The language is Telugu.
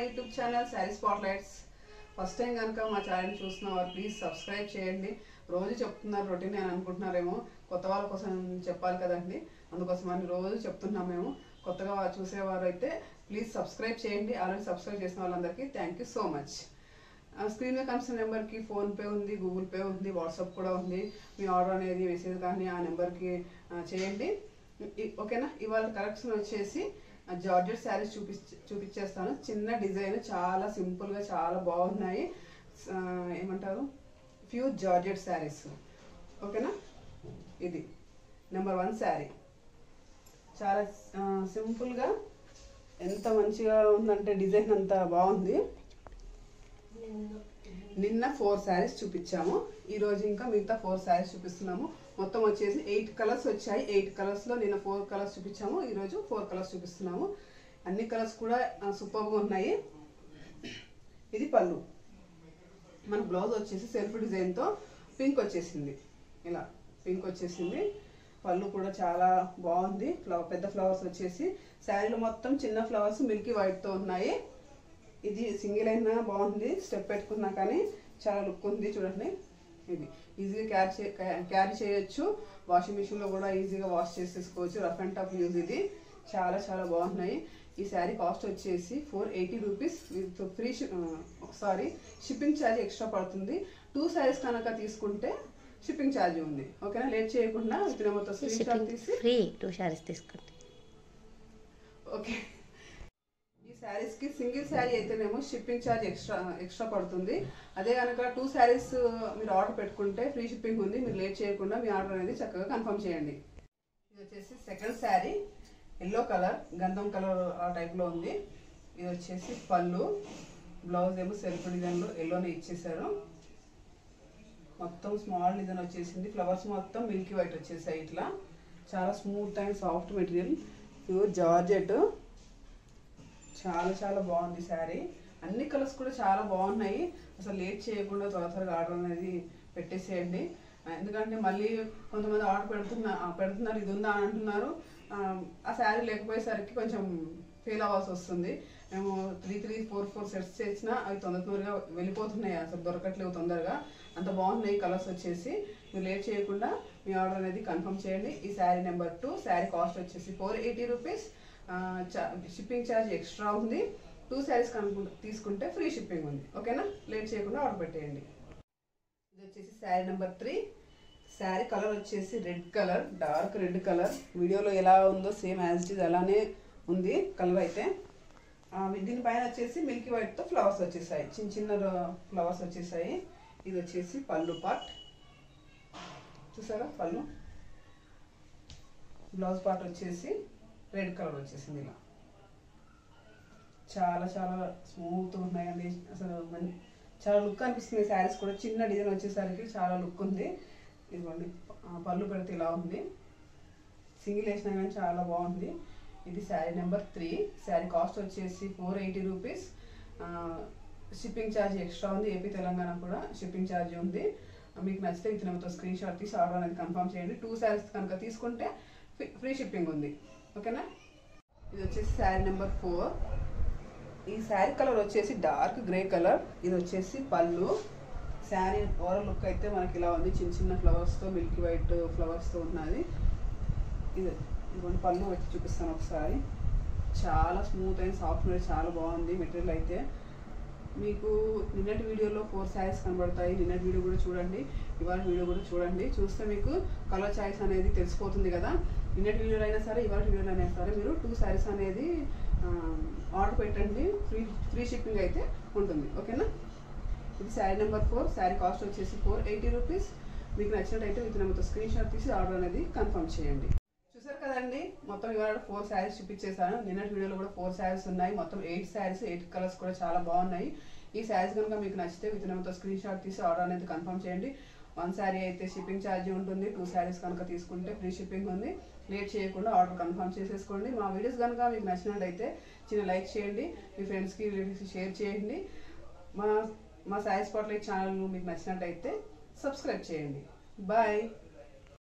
YouTube channel sari spotlights first time కనుక మా ఛానల్ చూస్తున్న వారు ప్లీజ్ సబ్స్క్రైబ్ చేయండి రోజు చెప్తున్నారు రొటీన్ అని అనుకుంటున్నారేమో కొత్త వాళ్ళ కోసం చెప్పాలి కదండి అందుకోసం అని రోజు చెప్తున్నాం మేము కొత్తగా వా- చూసేవారు అయితే ప్లీజ్ సబ్స్క్రైబ్ చేయండి ఆల్రెడీ సబ్స్క్రైబ్ చేసిన వాళ్ళందరికీ thank you so much screen మీద కనిపిస్తున్న నెంబర్కి ఫోన్పే ఉంది గూగుల్ పే ఉంది వాట్సాప్ కూడా ఉంది మీ ఆర్డర్ అనేది మెసేజ్ కానీ ఆ నెంబర్కి చేయండి ఇ- ఓకేనా ఇవాళ కలెక్షన్ వచ్చేసి జార్జెట్ శారీస్ చూపి చూపించేస్తాను చిన్న డిజైన్ చాలా సింపుల్గా చాలా బాగున్నాయి ఆ, ఏమంటారు ఫ్యూ జార్జెట్ శారీస్ ఓకేనా ఇది నెంబర్ వన్ శారీ చాలా ఆ, సింపుల్గా ఎంత మంచిగా ఉందంటే డిజైన్ అంత బాగుంది నిన్న ఫోర్ శారీస్ చూపించాము ఈ రోజు ఇంకా మిగతా ఫోర్ శారీస్ చూపిస్తున్నాము మొత్తం వచ్చేసి ఎయిట్ కలర్స్ వచ్చాయి ఎయిట్ కలర్స్ లో నిన్న ఫోర్ కలర్స్ చూపించాము ఈ రోజు ఫోర్ కలర్స్ చూపిస్తున్నాము అన్ని కలర్స్ కూడా సూపర్ గా ఉన్నాయి ఇది పళ్ళు మన బ్లౌజ్ వచ్చేసి సెల్ఫ్ డిజైన్ తో పింక్ వచ్చేసింది ఇలా పింక్ వచ్చేసింది పళ్ళు కూడా చాలా బాగుంది ఫ్లవర్ పెద్ద ఫ్లవర్స్ వచ్చేసి శారీలో మొత్తం చిన్న ఫ్లవర్స్ మిల్కీ వైట్ తో ఉన్నాయి ఇది సింగిల్ అయినా బాగుంది స్టెప్ పెట్టుకున్నా కానీ చాలా లుక్ ఉంది చూడండి ఇది ఈజీగా క్యారీ చే క్యారీ చేయొచ్చు వాషింగ్ మిషన్ లో కూడా ఈజీగా వాష్ చేసేసుకోవచ్చు రఫ్ అండ్ టఫ్ యూజ్ ఇది చాలా చాలా బాగున్నాయి ఈ శారీ కాస్ట్ వచ్చేసి four eighty rupees with free sorry shipping charge extra పడుతుంది టూ శారీస్ కనుక తీసుకుంటే షిప్పింగ్ ఛార్జ్ ఉంది ఓకేనా లేట్ చేయకుండా విత్ నెంబర్తో స్క్రీన్ షాట్ షిప్పింగ్ తీసి ఫ్రీ టూ శారీస్ తీసుకుంటే ఓకే ఈ శారీస్ కి సింగిల్ శారీ అయితేనేమో షిప్పింగ్ ఛార్జ్ ఎక్స్ట్రా ఎక్స్ట్రా పడుతుంది అదే కనుక టూ శారీస్ మీరు ఆర్డర్ పెట్టుకుంటే ఫ్రీ షిప్పింగ్ ఉంది మీరు లేట్ చేయకుండా మీ ఆర్డర్ అనేది చక్కగా కన్ఫర్మ్ చేయండి ఇది వచ్చేసి సెకండ్ శారీ ఎల్లో కలర్ గంధం కలర్ ఆ type లో ఉంది ఇది వచ్చేసి పళ్ళు బ్లౌజ్ ఏమో సెల్ఫ్ డిజైన్లో ఎల్లోనే ఇచ్చేసారు మొత్తం స్మాల్ డిజైన్ వచ్చేసింది ఫ్లవర్స్ మొత్తం మిల్కీ వైట్ వచ్చేసాయి ఇట్లా చాలా smooth and soft material pure georgette చాలా చాలా బాగుంది శారీ అన్ని కలర్స్ కూడా చాలా బాగున్నాయి అసలు లేట్ చేయకుండా త్వర త్వరగా ఆర్డర్ అనేది పెట్టేసేయండి ఆ, ఎందుకంటే మళ్ళీ కొంతమంది ఆర్డర్ పెడుతున్నా ఆ, పెడుతున్నారు ఇది ఉందా అని అంటున్నారు ఆ, ఆ శారీ లేకపోయేసరికి కొంచెం ఫెయిల్ అవ్వాల్సి వస్తుంది మేము three three four four sets చేసినా అవి తొందర తొందరగా వెళ్ళిపోతున్నాయి అసలు దొరకట్లేవు తొందరగా అంత బాగున్నాయి కలర్స్ వచ్చేసి మీరు లేట్ చేయకుండా మీ ఆర్డర్ అనేది కన్ఫర్మ్ చేయండి ఈ sari number two sari cost వచ్చేసి four eighty rupees shipping charge extra ఉంది టూ శారీస్ కనుక తీసుకుంటే ఫ్రీ షిప్పింగ్ ఉంది ఓకేనా లేట్ చేయకుండా ఆర్డర్ పెట్టేయండి ఇది వచ్చేసి sari number three sari colour వచ్చేసి red colour dark red colour వీడియోలో ఎలా ఉందో సేమ్ యాజ్ ఇట్ ఇస్ అలానే ఉంది కలర్ అయితే ఆ, దీనిపైన వచ్చేసి మిల్కీ వైట్తో ఫ్లవర్స్ వచ్చేసాయి చిన్న చిన్న ఫ్లవర్స్ వచ్చేసాయి ఇది వచ్చేసి పళ్ళు పార్ట్ చూసారా పళ్ళు బ్లౌజ్ పార్ట్ వచ్చేసి రెడ్ కలర్ వచ్చేసింది ఇలా చాలా చాలా స్మూత్ ఉన్నాయండి అసలు మన్- చాలా లుక్ అనిపిస్తుంది శారీస్ కూడా చిన్న డిజైన్ వచ్చేసరికి చాలా లుక్ ఉంది ఇదిగోండి ఆ, పళ్ళు పెడితే ఇలా ఉంది సింగిల్ వేసినా కానీ చాలా బాగుంది ఇది sari number three sari cost వచ్చేసి four eighty rupees shipping charge extra ఉంది ఏపీ తెలంగాణ కూడా షిప్పింగ్ ఛార్జ్ ఉంది మీకు నచ్చితే విత్ నెంబర్తో స్క్రీన్ షాట్ తీసి ఆర్డర్ అనేది కన్ఫర్మ్ చేయండి టూ శారీస్ కనుక తీసుకుంటే ఫ్రీ షిప్పింగ్ ఉంది ఓకేనా ఇది వచ్చేసి శారీ నెంబర్ ఫోర్ ఈ శారీ కలర్ వచ్చేసి డార్క్ గ్రే కలర్ ఇది వచ్చేసి పళ్ళు శారీ ఓవరాల్ లుక్ అయితే మనకి ఇలా ఉంది చిన్న చిన్న ఫ్లవర్స్తో మిల్కీ వైట్ ఫ్లవర్స్తో ఉన్నది ఇది ఇదిగోండి పళ్ళు వచ్చి చూపిస్తాను ఒకసారి చాలా స్మూత్ అండ్ సాఫ్ట్ చాలా బాగుంది మెటీరియల్ అయితే మీకు నిన్నటి వీడియోలో ఫోర్ శారీస్ కనబడతాయి నిన్నటి వీడియో కూడా చూడండి ఇవాళ వీడియో కూడా చూడండి చూస్తే మీకు కలర్ చాయిస్ అనేది తెలిసిపోతుంది కదా నిన్నటి వీడియోలో అయినా సరే ఇవాళ వీడియోలో అయినా సరే మీరు టూ శారీస్ అనేది ఆర్డర్ పెట్టండి ఫ్రీ ఫ్రీ షిప్పింగ్ అయితే ఉంటుంది ఓకేనా ఇది sari number four sari cost వచ్చేసి ఫోర్ ఎయిటీ రూపీస్ మీకు నచ్చినట్టయితే విత్ నెంబర్తో స్క్రీన్ షాట్ తీసి ఆర్డర్ అనేది కన్ఫర్మ్ చేయండి చూసారు కదండి మొత్తం ఇవాళ ఫోర్ శారీస్ చూపించేసాను నిన్నటి వీడియోలో కూడా ఫోర్ శారీస్ ఉన్నాయి మొత్తం ఎయిట్ శారీస్ ఎయిట్ కలర్స్ కూడా చాలా బాగున్నాయి ఈ శారీస్ కనుక మీకు నచ్చితే విత్ నెంబర్తో స్క్రీన్ షాట్ తీసి ఆర్డర్ అనేది కన్ఫర్మ్ చేయండి వన్ శారీ అయితే షిప్పింగ్ ఛార్జ్ ఉంటుంది టూ శారీస్ కనుక తీసుకుంటే ఫ్రీ షిప్పింగ్ ఉంది లేట్ చేయకుండా ఆర్డర్ కన్ఫర్మ్ చేసేసుకోండి మా వీడియోస్ కనుక మీకు నచ్చినట్టయితే చిన్న లైక్ చేయండి మీ ఫ్రెండ్స్కి రిలేటివ్స్కి షేర్ చేయండి మా మా సాయి స్పాట్లైట్ ఛానల్ మీకు నచ్చినట్టయితే సబ్స్క్రైబ్ చేయండి బాయ్